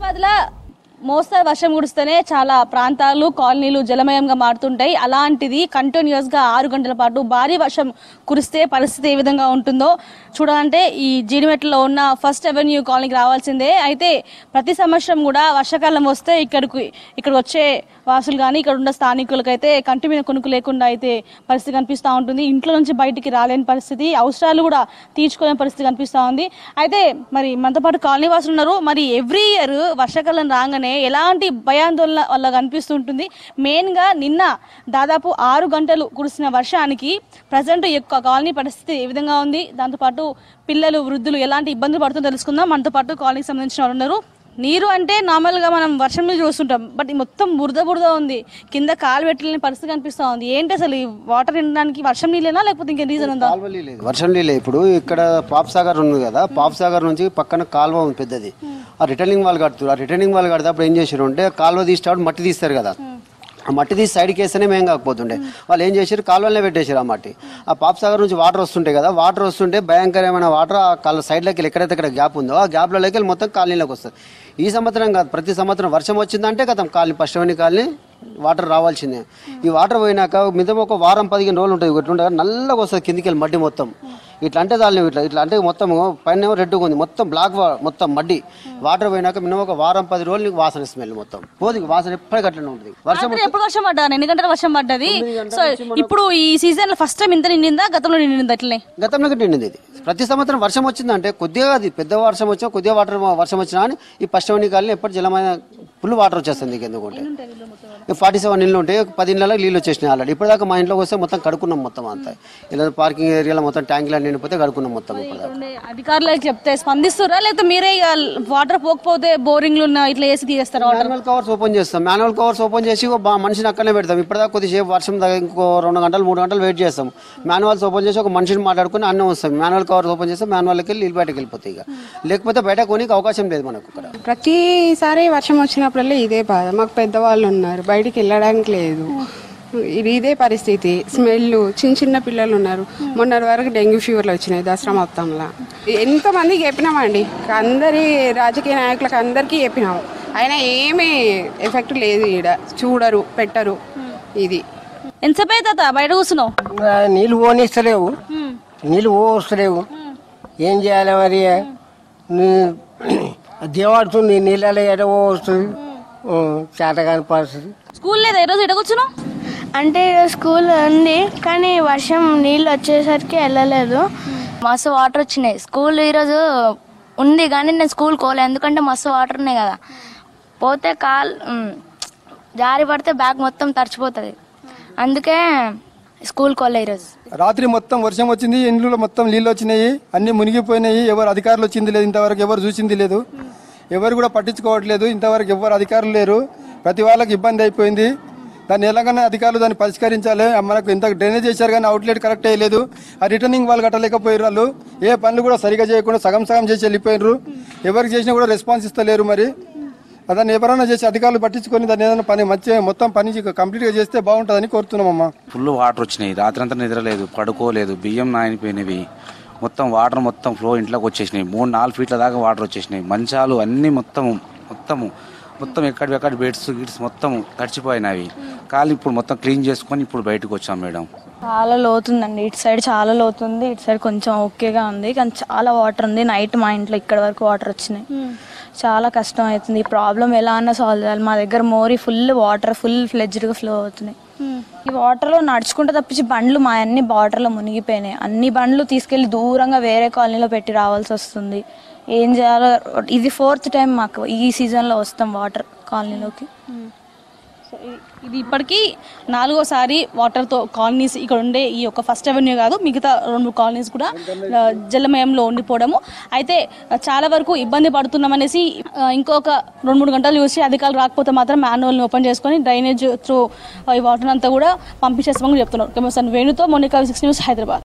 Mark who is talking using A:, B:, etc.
A: హైదరాబాద్లో మోస్తరు వర్షం కురిస్తేనే చాలా ప్రాంతాలు కాలనీలు జలమయంగా మారుతుంటాయి అలాంటిది కంటిన్యూస్గా ఆరు గంటల పాటు భారీ వర్షం కురిస్తే పరిస్థితి ఏ విధంగా ఉంటుందో చూడాలంటే ఈ జీడిమెట్లో ఉన్న ఫస్ట్ అవెన్యూ కాలనీకి రావాల్సిందే అయితే ప్రతి సంవత్సరం కూడా వర్షాకాలం వస్తే ఇక్కడికి ఇక్కడ వచ్చే వాసులు కానీ ఇక్కడ ఉన్న స్థానికులకైతే కంటి మీద కొనుక్కు లేకుండా అయితే పరిస్థితి కనిపిస్తూ ఉంటుంది ఇంట్లో నుంచి బయటికి రాలేని పరిస్థితి అవసరాలు కూడా తీర్చుకోలేని పరిస్థితి కనిపిస్తూ ఉంది అయితే మరి మనతో పాటు కాలనీ వాసులు ఉన్నారు మరి ఎవ్రీ ఇయర్ వర్షాకాలం రాగానే ఎలాంటి భయాందోళన వల్ల కనిపిస్తుంటుంది మెయిన్గా నిన్న దాదాపు ఆరు గంటలు కురిసిన వర్షానికి ప్రజెంట్ యొక్క కాలనీ పరిస్థితి ఏ విధంగా ఉంది దాంతోపాటు పిల్లలు వృద్ధులు ఎలాంటి ఇబ్బందులు పడుతుందో తెలుసుకుందాం మనతో పాటు కాలనీకి సంబంధించిన వాళ్ళు ఉన్నారు నీరు అంటే నార్మల్గా మనం వర్షం మీద చూస్తుంటాం బట్ ఈ మొత్తం బురద బురద ఉంది కింద కాలు పెట్టలేని పరిస్థితి కనిపిస్తూ ఉంది ఏంటి అసలు ఈ వాటర్ నిండడానికి వర్షం నీళ్ళేనా లేకపోతే ఇంకేం రీజన్ ఉందా
B: కాలువ లేదు వర్షం నీళ్ళే ఇప్పుడు ఇక్కడ పాప్ సాగర్ ఉంది కదా పాప్ సాగర్ నుంచి పక్కన కాలువ ఉంది పెద్దది ఆ రిటర్నింగ్ వాళ్ళు కడుతున్నారు ఆ రిటర్నింగ్ వాళ్ళు కడితే అప్పుడు ఏం చేశారు అంటే కాలువ తీసేటప్పుడు మట్టి తీస్తారు కదా ఆ మట్టి తీసి సైడ్కి వేస్తేనే మేము కాకపోతుండే వాళ్ళు ఏం చేశారు కాలువలనే పెట్టేశారు ఆ మట్టి ఆ పాప్ సాగర్ నుంచి వాటర్ వస్తుంటాయి కదా వాటర్ వస్తుంటే భయంకరమైన వాటర్ ఆ కాళ్ళ సైడ్లోకి వెళ్ళి ఎక్కడైతే ఇక్కడ గ్యాప్ ఉందో ఆ గ్యాప్లోకి వెళ్ళి మొత్తం కాలనీలోకి వస్తుంది ఈ సంవత్సరం కాదు ప్రతి సంవత్సరం వర్షం వచ్చిందంటే కదా కాలనీ పశ్చిమని కాలనీ వాటర్ రావాల్సిందే ఈ వాటర్ పోయినాక మిగతా ఒక వారం పదిహేను రోజులు ఉంటుంది ఒకటి ఉండగా నల్లగా వస్తుంది కిందికి వెళ్ళి మడ్డి మొత్తం ఇట్లా అంటే దాన్ని ఇట్లా ఇట్లా అంటే మొత్తం పైన ఏమో రెడ్గా ఉంది మొత్తం బ్లాక్ వా- మొత్తం మడ్డి వాటర్ పోయినాక మినిమం ఒక వారం పది రోజులు నీకు వాసన స్మెల్ మొత్తం పోదు ఇంక వాసన ఎప్పటికీ అట్లనే ఉంటుంది వర్షం
A: రాత్రి ఎప్పుడు వర్షం పడ్డా ఎన్ని గంటల వర్షం పడ్డది సో ఇప్పుడు ఈ సీజన్ లో ఫస్ట్ టైం ఇంత నిండిందా గతంలో నిండిందా అట్లనే
B: గతంలో నిండింది ఇది ప్రతి సంవత్సరం వర్షం వచ్చిందంటే కొద్దిగా అది పెద్ద వర్షం వచ్చినా కొద్దిగా వాటర్ వర్షం వచ్చినా అని ఈ పశ్చిమని కాలనీ ఎప్పటి జలమైన ఫుల్ వాటర్ వచ్చేస్తుంది నీకు ఎందుకంటే ఫార్టీ సెవెన్ ఇళ్ళు ఉంటాయి పది ఇళ్ళలో నీళ్ళు వచ్చేసినాయి ఆల్రెడీ ఇప్పటిదాకా మా ఇంట్లోకి వస్తే మొత్తం కడుక్కున్నాం మొత్తం అంతా ఇలా పార్కింగ్ ఏరియాలో మొత్తం ట్యాంకులు నిండిపోతే కడుక్కున్నాం మొత్తం ఇప్పటిదాకా
A: ఉండే అధికారులకు చెప్తే స్పందిస్తురా లేకపోతే మీరే ఇక వాటర్ పోకపోతే బోరింగ్లు ఉన్న ఇట్లా వేసి తీసేస్తారా వాటర్
B: మాన్యువల్ కవర్స్ ఓపెన్ చేస్తాం మాన్యువల్ కవర్స్ ఓపెన్ చేసి ఒక బా- మనిషిని అక్కడనే పెడతాం ఇప్పటిదాకా కొద్దిసేపు వర్షం తగ్గ ఇంకో రెండు గంటలు మూడు గంటలు వెయిట్ చేస్తాం మాన్యువల్స్ ఓపెన్ చేసి ఒక మనిషిని మాట్లాడుకుని అన్నం వస్తాం మాన్యువల్ కవర్స్ ఓపెన్ చేస్తే మాన్యువల్కి వెళ్ళి నీళ్ళు బయటకు వెళ్ళిపోతాయి ఇక లేకపోతే బయట కొనికి అవకాశం లేదు మనకు ఇక్కడ
C: ప్రతిసారి వర్షం వచ్చినప్పుడల్లా ఇదే బాధ మాకు పెద్దవాళ్ళు ఉన్నారు బయటికి వెళ్ళడానికి లేదు ఇది ఇదే పరిస్థితి స్మెల్ చిన్న చిన్న పిల్లలు ఉన్నారు మొన్నటి వరకు డెంగ్యూ ఫీవర్లు వచ్చినాయి దసరా మొత్తంలో ఎంతమందికి చెప్పినామండి అందరి రాజకీయ నాయకులకు అందరికీ చెప్పినాం అయినా ఏమీ ఎఫెక్ట్ లేదు ఈడ చూడరు పెట్టరు ఇది
A: ఎంతసేపు అయితే తాత బయట కూర్చున్నావు
D: ఆ, నీళ్ళు పోనిస్తలేవు నీళ్ళు పోస్తలేవు ఏం చేయాలి మరి నీ- దేవాడుతుంది నీళ్ళలో ఎడ పోస్తుంది చేతగాని పరిస్థితి
A: స్కూల్ లేదా ఈరోజు ఎట కూర్చున్నావు
E: అంటే ఈరోజు స్కూల్ ఉంది కానీ వర్షం నీళ్ళు వచ్చేసరికి వెళ్ళలేదు మస్తు వాటర్ వచ్చినాయి స్కూల్ ఈరోజు ఉంది కానీ నేను స్కూల్ పోలే ఎందుకంటే మస్తు వాటర్ ఉన్నాయి కదా పోతే కాల్ ఉమ్, జారి పడితే బ్యాగ్ మొత్తం తడిచిపోతుంది అందుకే స్కూల్ కోలే ఈరోజు
F: రాత్రి మొత్తం వర్షం వచ్చింది ఇండ్లలో మొత్తం నీళ్ళు వచ్చినాయి అన్ని మునిగిపోయినాయి ఎవరు అధికారులు వచ్చింది లేదు ఇంతవరకు ఎవరు చూసింది లేదు ఎవరు కూడా పట్టించుకోవట్లేదు ఇంతవరకు ఎవరు అధికారులు లేరు ప్రతి వాళ్ళకి ఇబ్బంది అయిపోయింది దాన్ని ఎలాగైనా అధికారులు దాన్ని పరిష్కరించాలి మనకు ఇంత డ్రైనేజ్ చేశారు కానీ అవుట్లెట్ కరెక్ట్ అయ్యలేదు ఆ రిటర్నింగ్ వాళ్ళు కట్టలేకపోయారు వాళ్ళు ఏ పనులు కూడా సరిగా చేయకుండా సగం సగం చేసి వెళ్ళిపోయినారు ఎవరికి చేసినా కూడా రెస్పాన్స్ ఇస్తలేరు మరి దాన్ని ఎవరైనా చేసి అధికారులు పట్టించుకొని దాన్ని ఏదైనా పని మంచి మొత్తం పని కంప్లీట్గా చేస్తే బాగుంటుందని కోరుతున్నామమ్మా
G: ఫుల్ వాటర్ వచ్చినాయి రాత్రంతా నిద్రలేదు పడుకోలేదు బియ్యం నానిపోయినవి మొత్తం వాటర్ మొత్తం ఫ్లో ఇంట్లోకి వచ్చేసినాయి మూడు నాలుగు ఫీట్ల దాకా వాటర్ వచ్చేసినాయి మంచాలు అన్నీ మొత్తం మొత్తము మొత్తం ఎక్కడి ఎక్కడ బెడ్స్ గిడ్స్ మొత్తం తడిచిపోయినవి కాలు ఇప్పుడు మొత్తం క్లీన్ చేసుకొని ఇప్పుడు బయటకు వచ్చాం మేడం
H: చాలా లోతుందండి ఇటు సైడ్ చాలా లోతుంది ఇటు సైడ్ కొంచెం ఓకేగా ఉంది కానీ చాలా వాటర్ ఉంది నైట్ మా ఇంట్లో ఇక్కడ వరకు వాటర్ వచ్చినాయి చాలా కష్టం అవుతుంది ఈ ప్రాబ్లం ఎలా అన్నా సాల్వ్ చేయాలి మా దగ్గర మోరీ ఫుల్ వాటర్ ఫుల్ ఫ్లెడ్జ్డ్గా ఫ్లో అవుతున్నాయి ఈ వాటర్లో నడుచుకుంటూ తప్పించి బండ్లు మా అన్ని వాటర్లో మునిగిపోయినాయి అన్ని బండ్లు తీసుకెళ్లి దూరంగా వేరే కాలనీలో పెట్టి రావాల్సి వస్తుంది ఏం చేయాలో ఇది ఫోర్త్ టైం మాకు ఈ సీజన్లో వస్తాం వాటర్ కాలనీలోకి
A: సో ఇ- ఇది ఇప్పటికీ నాలుగోసారి వాటర్తో కాలనీస్ ఇక్కడ ఉండే ఈ యొక్క ఫస్ట్ అవెన్యూ కాదు మిగతా రెండు మూడు కాలనీస్ కూడా ఆ, జలమయంలో ఉండిపోవడము అయితే ఆ, చాలా వరకు ఇబ్బంది పడుతున్నామనేసి ఆ, ఇంకొక రెండు మూడు గంటలు చూసి అధికారులు రాకపోతే మాత్రం మాన్యువల్ని ఓపెన్ చేసుకొని డ్రైనేజ్ త్రూ ఈ వాటర్ అంతా కూడా పంపించేస్తామని చెప్తున్నారు కెమెరా వేణుతో మోనికా సిక్స్ న్యూస్ హైదరాబాద్